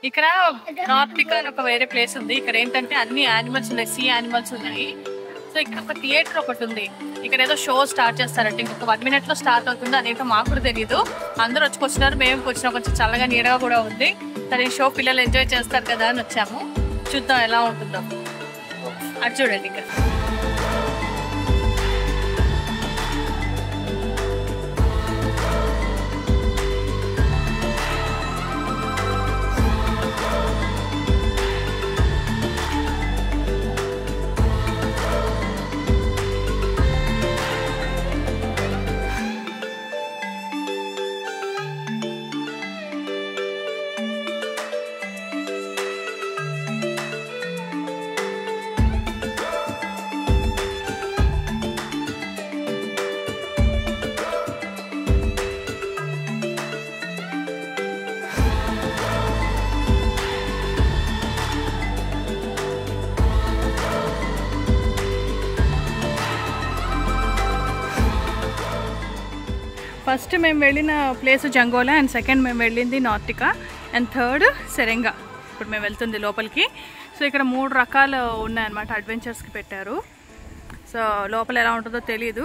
ఇక్కడ నార్తిక అని ఒక వేరే ప్లేస్ ఉంది ఇక్కడ ఏంటంటే అన్ని యానిమల్స్ ఉన్నాయి సీ యానిమల్స్ ఉన్నాయి సో ఇక్కడ ఒక థియేటర్ ఒకటి ఉంది ఇక్కడ ఏదో షో స్టార్ట్ చేస్తారంటే ఇంకొక వన్ మినిట్ లో స్టార్ట్ అవుతుంది అదేంటో మాకు కూడా తెలియదు అందరూ వచ్చి వచ్చినారు మేము వచ్చినాం కొంచెం చల్లగా నీడగా కూడా ఉంది సరే ఈ షో పిల్లలు ఎంజాయ్ చేస్తారు కదా అని వచ్చాము చూద్దాం ఎలా ఉంటుందో అది చూడండి ఇక్కడ ఫస్ట్ మేము వెళ్ళిన ప్లేస్ జంగోలా అండ్ సెకండ్ మేము వెళ్ళింది నార్టికా అండ్ థర్డ్ సెరెంగా ఇప్పుడు మేము వెళ్తుంది లోపలికి సో ఇక్కడ మూడు రకాలు ఉన్నాయన్నమాట అడ్వెంచర్స్కి పెట్టారు సో లోపల ఎలా ఉంటుందో తెలియదు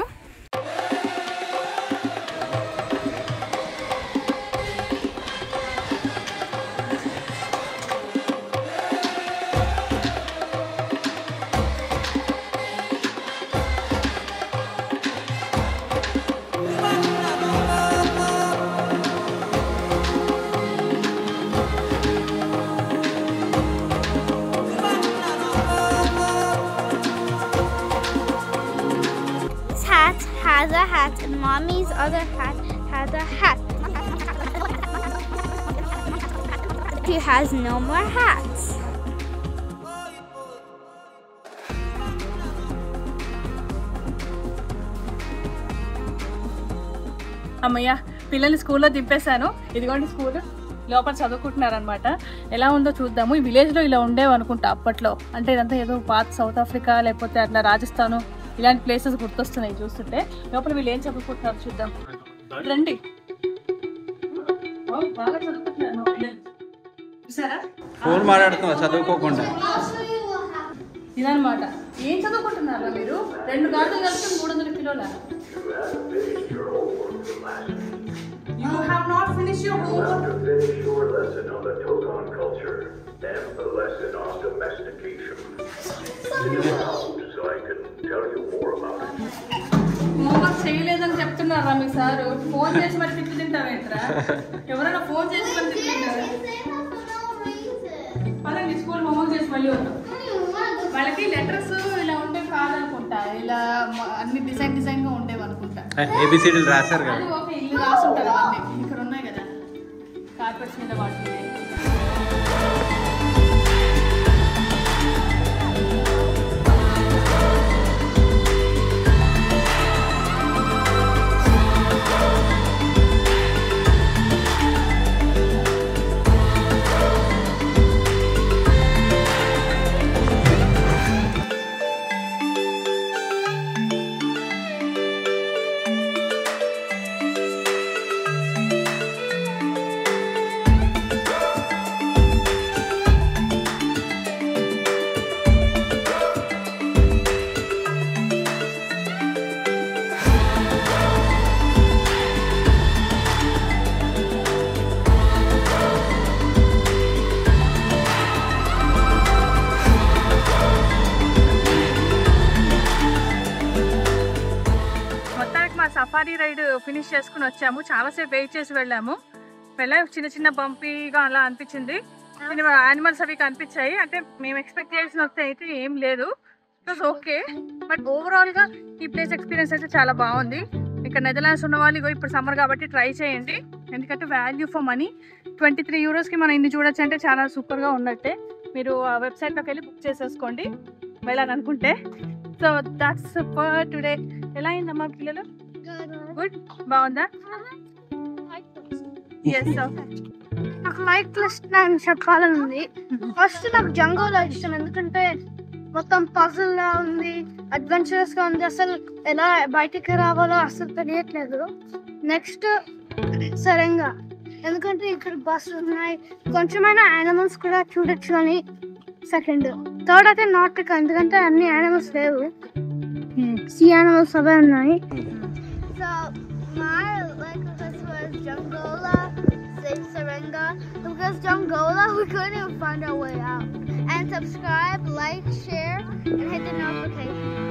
This hat has a hat, and mommy's other hat has a hat. She has no more hats. అమ్మయ్య పిల్లల్ని స్కూల్లో దింపేశాను ఇదిగోండి స్కూల్ లోపల చదువుకుంటున్నారనమాట ఎలా ఉందో చూద్దాము ఈ విలేజ్లో ఇలా ఉండేవి అనుకుంటా అప్పట్లో అంటే ఇదంతా ఏదో పాత సౌత్ ఆఫ్రికా లేకపోతే అట్లా రాజస్థాను ఇలాంటి ప్లేసెస్ గుర్తొస్తున్నాయి చూస్తుంటే లోపల వీళ్ళు ఏం చదువుకుంటున్నారు చూద్దాం రండి ఓ, బాగా చదువుకుంటున్నారు మా పిల్లలు. చూసారా ఫోన్ మాట్లాడుతున్నా చదువుకోకుండా ఇదనమాట ఏం చదువుకుంటున్నారా మీరు రెండు గాడులు కలిపి మూడు వందల కిలోల you have not finish your homework to finish your lesson on the Tokan culture and the lesson on domestication. Sit around so I can tell you more about it. Homework చేయలేదని చెప్తున్నారా మీ సారు ఫోన్ చేసి మరి తిట్లు తింటావేంట్రా ఎవరైనా phone చేసి మరి తిట్లు తింటారా పదండి స్కూల్ హోంవర్క్ చేసి మళ్ళీ వద్దాం వాళ్ళకి లెటర్స్ ఇలా ఉండే కాదనుకుంటా ఇలా మ- అన్ని డిజైన్ డిజైన్ గా ఉండేవి అనుకుంటా ఏబిసిడీలు రాశారు కదా అది ఒక ఇల్లు రాసుంటారు అవన్నీ ఇక్కడ ఉన్నాయి కదా కార్పెట్స్ మీద వాటి మొత్తానికి మా సఫారీ రైడ్ ఫినిష్ చేసుకుని వచ్చాము చాలాసేపు వెయిట్ చేసి వెళ్ళాము వెళ్ళాము చిన్న చిన్న బంపీగా అలా అనిపించింది యానిమల్స్ అవి కనిపించాయి అంటే మేము ఎక్స్పెక్ట్ చేసిన అయితే ఏం లేదు ఇట్ ఓకే బట్ ఓవరాల్గా ఈ ప్లేస్ ఎక్స్పీరియన్స్ అయితే చాలా బాగుంది ఇక్కడ నెదర్లాండ్స్ ఉన్న వాళ్ళు ఇగో ఇప్పుడు సమ్మర్ కాబట్టి ట్రై చేయండి ఎందుకంటే value for money twenty three యూరోస్కి మనం ఇన్ని చూడొచ్చు అంటే చాలా సూపర్గా ఉన్నట్టే మీరు ఆ వెబ్సైట్లోకి వెళ్ళి బుక్ చేసేసుకోండి వెళ్ళాలనుకుంటే సో దట్స్ ఫర్ టుడే ఎలా అయిందమ్మా పిల్లలు గుడ్ బాగుందా ఎస్ నాకు మైక్ లిస్ట్ నాకు చెప్పాలని ఉంది ఫస్ట్ నాకు జంగోలో ఇష్టం ఎందుకంటే మొత్తం పజిల్ లా ఉంది అడ్వెంచరస్ గా ఉంది అసలు ఎలా బయటికి రావాలో అసలు తెలియట్లేదు నెక్స్ట్ సరంగా ఎందుకంటే ఇక్కడ బస్సులు ఉన్నాయి కొంచెమైనా యానిమల్స్ కూడా చూడొచ్చు అని సెకండ్ థర్డ్ అయితే నార్టిక్ ఎందుకంటే అన్ని యానిమల్స్ లేవు సీ యానిమల్స్ అవే ఉన్నాయి so my like this was Jungola, Save Serenga. Because Jungola, we couldn't even find our way out. And subscribe, like, share, and hit the notification.